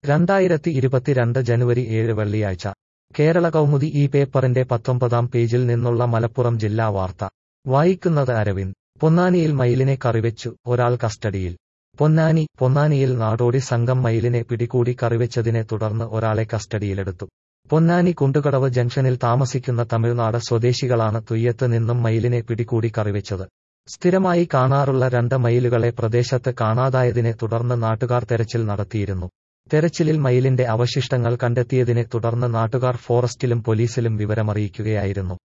രണ്ടായിരത്തി ഇരുപത്തിരണ്ട് ജനുവരി ഏഴ് വെള്ളിയാഴ്ച കേരള കൗമുദി ഈ പേപ്പറിന്റെ പത്തൊമ്പതാം പേജിൽ നിന്നുള്ള മലപ്പുറം ജില്ലാ വാർത്ത വായിക്കുന്നത് അരവിന്ദ് പൊന്നാനിയിൽ മയിലിനെ കറിവെച്ചു ഒരാൾ കസ്റ്റഡിയിൽ പൊന്നാനി പൊന്നാനിയിൽ നാടോടി സംഘം മയിലിനെ പിടികൂടി കറിവെച്ചതിനെ തുടർന്ന് ഒരാളെ കസ്റ്റഡിയിലെടുത്തു പൊന്നാനി കുണ്ടുകടവ് ജംഗ്ഷനിൽ താമസിക്കുന്ന തമിഴ്നാട് സ്വദേശികളാണ് തുയ്യത്ത് നിന്നും മയിലിനെ പിടികൂടി കറിവെച്ചത് സ്ഥിരമായി കാണാറുള്ള രണ്ട് മയിലുകളെ പ്രദേശത്ത് കാണാതായതിനെ തുടർന്ന് നാട്ടുകാർ തെരച്ചിൽ നടത്തിയിരുന്നു തെരച്ചിലിൽ മയിലിന്റെ അവശിഷ്ടങ്ങൾ കണ്ടെത്തിയതിനെ തുടർന്ന് നാട്ടുകാർ ഫോറസ്റ്റിലും പോലീസിലും വിവരമറിയിക്കുകയായിരുന്നു